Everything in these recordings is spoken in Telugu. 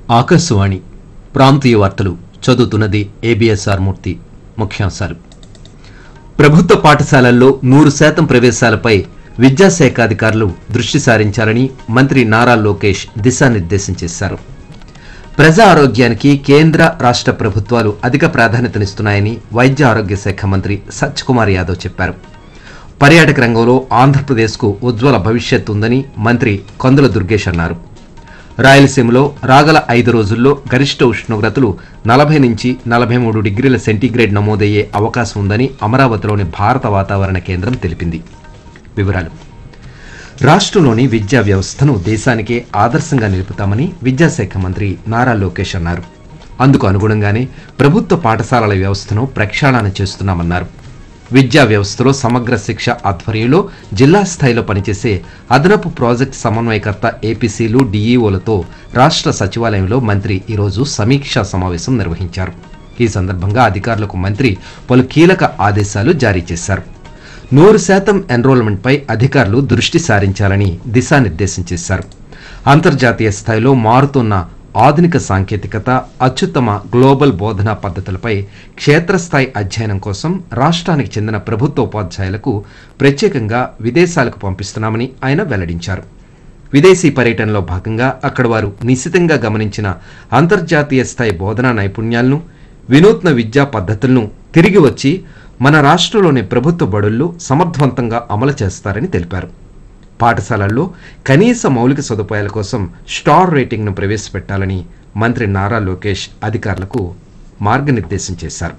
ఆకాశవాణి ప్రాంతీయ వార్తలు చదువుతున్నది ఏబిఎస్ఆర్ మూర్తి ముఖ్యాంశాలు ప్రభుత్వ పాఠశాలల్లో నూరు శాతం ప్రవేశాలపై విద్యాశాఖ అధికారులు దృష్టి సారించాలని మంత్రి నారా లోకేష్ దిశానిర్దేశం చేశారు ప్రజా ఆరోగ్యానికి కేంద్ర రాష్ట్ర ప్రభుత్వాలు అధిక ప్రాధాన్యతనిస్తున్నాయని వైద్య ఆరోగ్య శాఖ మంత్రి సత్యకుమార్ యాదవ్ చెప్పారు పర్యాటక రంగంలో ఆంధ్రప్రదేశ్కు ఉజ్వల భవిష్యత్తు ఉందని మంత్రి కందుల దుర్గేష్ అన్నారు రాయలసీమలో రాగల ఐదు రోజుల్లో గరిష్ట ఉష్ణోగ్రతలు నలభై నుంచి నలభై మూడు డిగ్రీల సెంటీగ్రేడ్ నమోదయ్యే అవకాశం ఉందని అమరావతిలోని భారత వాతావరణ కేంద్రం తెలిపింది వివరాలు రాష్ట్రంలోని విద్యా వ్యవస్థను దేశానికే ఆదర్శంగా నిలుపుతామని విద్యాశాఖ మంత్రి నారా లోకేష్ అన్నారు అందుకు అనుగుణంగానే ప్రభుత్వ పాఠశాలల వ్యవస్థను ప్రక్షాళన చేస్తున్నామన్నారు విద్యా వ్యవస్థలో సమగ్ర శిక్ష ఆధ్వర్యంలో జిల్లా స్థాయిలో పనిచేసే అదనపు ప్రాజెక్ట్ సమన్వయకర్త ఏపీసీలు డీఈఓలతో రాష్ట్ర సచివాలయంలో మంత్రి ఈరోజు సమీక్షా సమావేశం నిర్వహించారు ఈ సందర్భంగా అధికారులకు మంత్రి పలు కీలక ఆదేశాలు జారీ చేశారు నూరు శాతం ఎన్రోల్మెంట్పై అధికారులు దృష్టి సారించాలని దిశానిర్దేశం చేశారు అంతర్జాతీయ స్థాయిలో మారుతున్న ఆధునిక సాంకేతికత అత్యుత్తమ గ్లోబల్ బోధనా పద్ధతులపై క్షేత్రస్థాయి అధ్యయనం కోసం రాష్ట్రానికి చెందిన ప్రభుత్వ ఉపాధ్యాయులకు ప్రత్యేకంగా విదేశాలకు పంపిస్తున్నామని ఆయన వెల్లడించారు విదేశీ పర్యటనలో భాగంగా అక్కడ వారు నిశితంగా గమనించిన అంతర్జాతీయ స్థాయి బోధనా నైపుణ్యాలను వినూత్న విద్యా పద్ధతులను తిరిగి వచ్చి మన రాష్ట్రంలోని ప్రభుత్వ బడుల్లో సమర్థవంతంగా అమలు చేస్తారని తెలిపారు పాఠశాలల్లో కనీస మౌలిక సదుపాయాల కోసం స్టార్ రేటింగ్ను ప్రవేశపెట్టాలని మంత్రి నారా లోకేష్ అధికారులకు మార్గనిర్దేశం చేశారు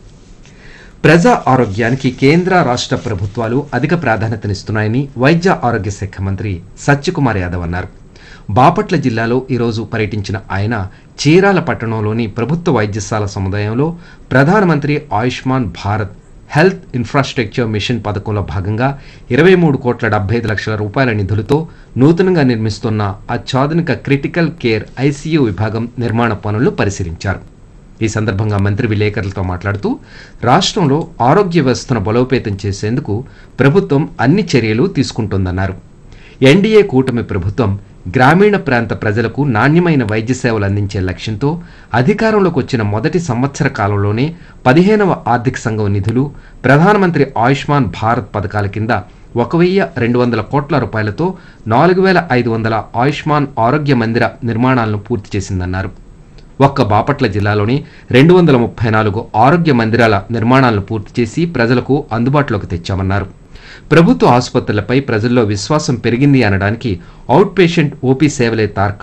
ప్రజా ఆరోగ్యానికి కేంద్ర రాష్ట్ర ప్రభుత్వాలు అధిక ప్రాధాన్యతనిస్తున్నాయని వైద్య ఆరోగ్య శాఖ మంత్రి సత్యకుమార్ యాదవ్ అన్నారు బాపట్ల జిల్లాలో ఈరోజు పర్యటించిన ఆయన చీరాల పట్టణంలోని ప్రభుత్వ వైద్యశాల సముదాయంలో ప్రధానమంత్రి Ayushman Bharat health infrastructure mission పథకంలో భాగంగా ఇరవై మూడు కోట్ల డెబ్బై ఐదు లక్షల రూపాయల నిధులతో నూతనంగా నిర్మిస్తున్న అత్యాధునిక క్రిటికల్ కేర్ ఐసీయూ విభాగం నిర్మాణ పనులను పరిశీలించారు ఈ సందర్భంగా మంత్రి విలేకరులతో మాట్లాడుతూ రాష్ట్రంలో ఆరోగ్య వ్యవస్థను బలోపేతం చేసేందుకు ప్రభుత్వం అన్ని చర్యలు తీసుకుంటోందన్నారు ఎన్డీఏ కూటమి ప్రభుత్వం గ్రామీణ ప్రాంత ప్రజలకు నాణ్యమైన వైద్య సేవలు అందించే లక్ష్యంతో అధికారంలోకి వచ్చిన మొదటి సంవత్సర కాలంలోనే పదిహేనవ ఆర్థిక సంఘం నిధులు ప్రధానమంత్రి ఆయుష్మాన్ భారత్ పథకాల కింద ఒక వెయ్యి రెండు వందల కోట్ల రూపాయలతో నాలుగు వేల ఐదు వందల ఆయుష్మాన్ ఆరోగ్య మందిర నిర్మాణాలను పూర్తి చేసిందన్నారు ఒక్క బాపట్ల జిల్లాలోని రెండు వందల ముప్పై నాలుగు ఆరోగ్య మందిరాల నిర్మాణాలను పూర్తి చేసి ప్రజలకు అందుబాటులోకి తెచ్చామన్నారు ప్రభుత్వ ఆసుపత్రులపై ప్రజల్లో విశ్వాసం పెరిగింది అనడానికి అవుట్ పేషెంట్ ఓపీ సేవలే తార్కాణం